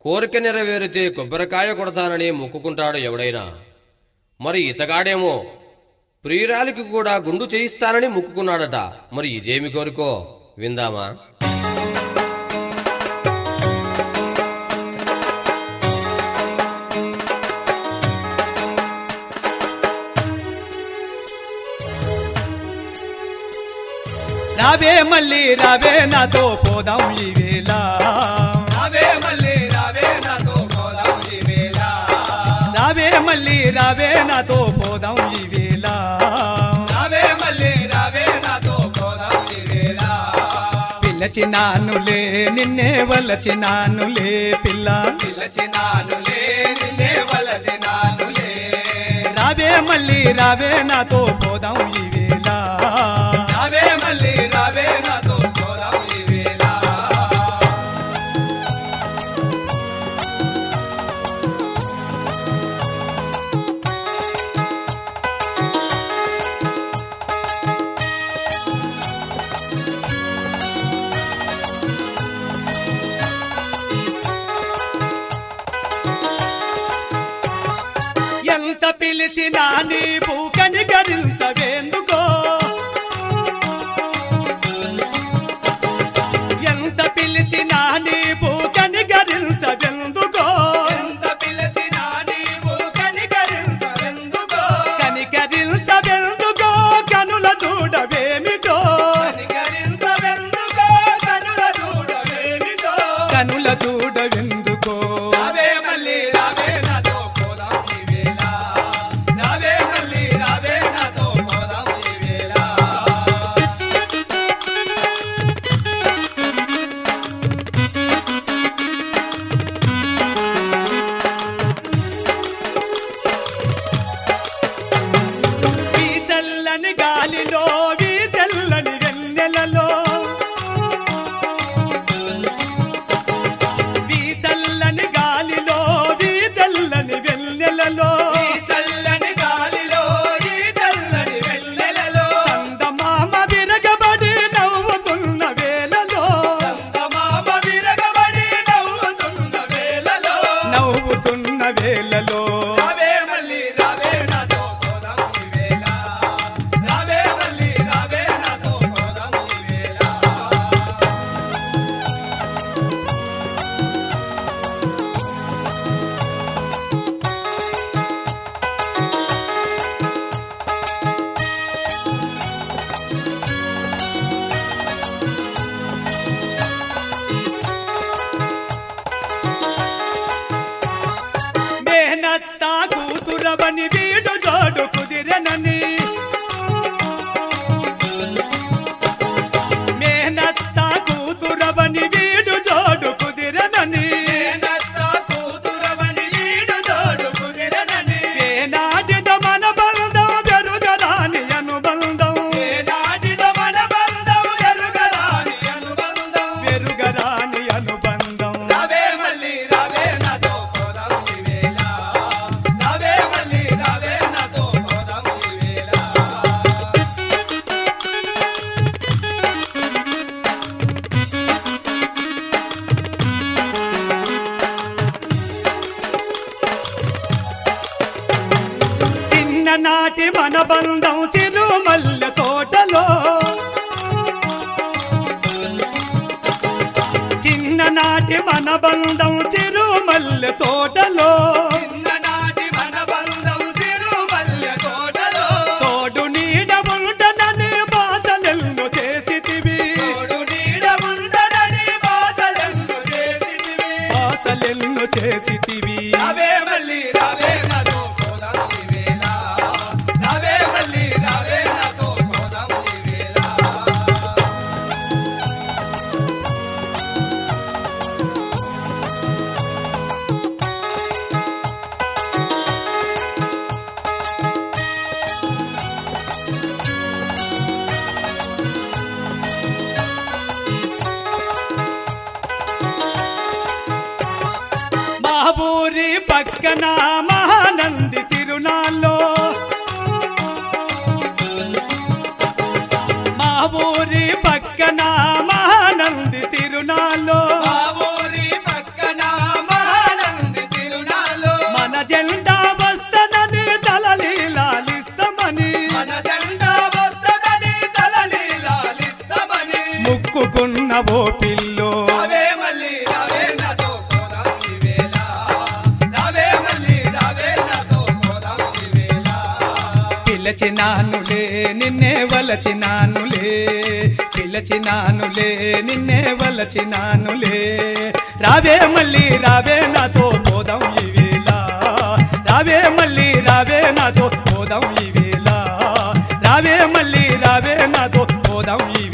కోరిక నెరవేరితే కొబ్బరికాయ కొడతానని మొక్కుకుంటాడు ఎవడైనా మరి ఇతగాడేమో ప్రియురాలికి కూడా గుండు చేయిస్తానని మొక్కుకున్నాడట మరి ఇదేమి కోరికో విందామా రావే మళ్ళీ రావే నాతో పోదాం ఈ వేళ రావే మళ్ళీ రావే నాతో పోదాం ఈ వేళ రావే మళ్ళీ రావే నాతో పోదాం ఈ వేళ రావే మళ్ళీ రావే నాతో పోదాం ఈ వేళ పిల్లచినానులే నిన్నే వలచినానులే పిల్ల పిలచినానులే నిన్నే వలచినానులే రావే మళ్ళీ రావే నాతో పోదాం ఈ వేళ రావే మళ్ళీ రావే నాతో పోదాం ఈ వేళ ఎంత పిలిచినా నీ భూకని గరించవేందుకో ఎంత పిలిచినా నీ భూకని గరించవెందుకో ఎంత పిలచినా నీవు కనికరించవెందుకో కనికరించవెందుకో కనుల చూడవేమిటో కనికరించవెందుకో కనుల చూడవేమిటో కనుల చూడవెందుకో రావే మళ్ళీ రావే నాతో పోదాం ఈ వేళ రావే మళ్ళీ రావే నాతో పోదాం ఈ వేళ ఈ చల్లని గాలిలో ఈ తెల్లని వెన్నెలలో ఈ చల్లని గాలిలో ఈ తెల్లని వెన్నెలలో ఈ చల్లని గాలిలో ఈ తెల్లని వెన్నెలలో చందమామ విరగబడి నవ్వుతున్న వేళలో చందమామ విరగబడి నవ్వుతున్న వేళలో నవ్వుతున్న వేళలో రావే మళ్ళీ రావే నాతో పోదాం ఈ వేళ రావే మళ్ళీ రావే నాతో పోదాం ఈ వేళ మేనత్త కూతురవని వీడు జోడు కుదిరనని మేనత్త కూతురవని వీడు జోడు కుదిరనని నేనత్త కూతురవని వీడు జోడు కుదిరనని ఏనాటిద మన బంధం జరుగరాని అనుబంధం ఏనాటిదో మన బంధం ఎరుగరాని అనుబంధం పెరుగరాని అనుబంధం రావే మళ్ళీ రావే నాతో పోదాం ఈ వేళ రావే మళ్ళీ రావే నాతో పోదాం ఈ వేళ చిన్ననాటి మన బంధం చిరుమల్లె తోటలో చిన్ననాటి మన బంధం చిరుమల్లె తోటలో చిన్ననాటి మన బంధం తిరుమల్లె కోటలో తోడు నీడ ఉండనని బాధలెల్లు చేసితివి తోడు నీడ ఉండనని బాధలెన్ను చేసితివి. బాధలెల్లు చేసితివి రావే మళ్ళీ రావే నాతో పోదాం ఈ వేళ రావే మళ్ళీ రావే నాతో పోదాం ఈ వేళ మా ఊరి పక్కన మహానంది తిరునాల్లో మా ఊరి పక్కన మహానంది తిరునాల్లో మా ఊరి పక్కన మహా ఉన్నవో పిల్లో రావే మళ్ళీ రావే నాతో పోదాం ఈ వేళ రావే మళ్ళీ రావే నాతో పోదాం ఈ వేళ పిలచినానులే నిన్నే వలచినానులే పిలచినానులే నిన్నే వలచినానులే రావే మళ్ళీ రావే నాతో పోదాం ఈ వేళ రావే మళ్ళీ రావే నాతో పోదాం ఈ వేళ రావే మళ్ళీ రావే నాతో పోదాం ఈ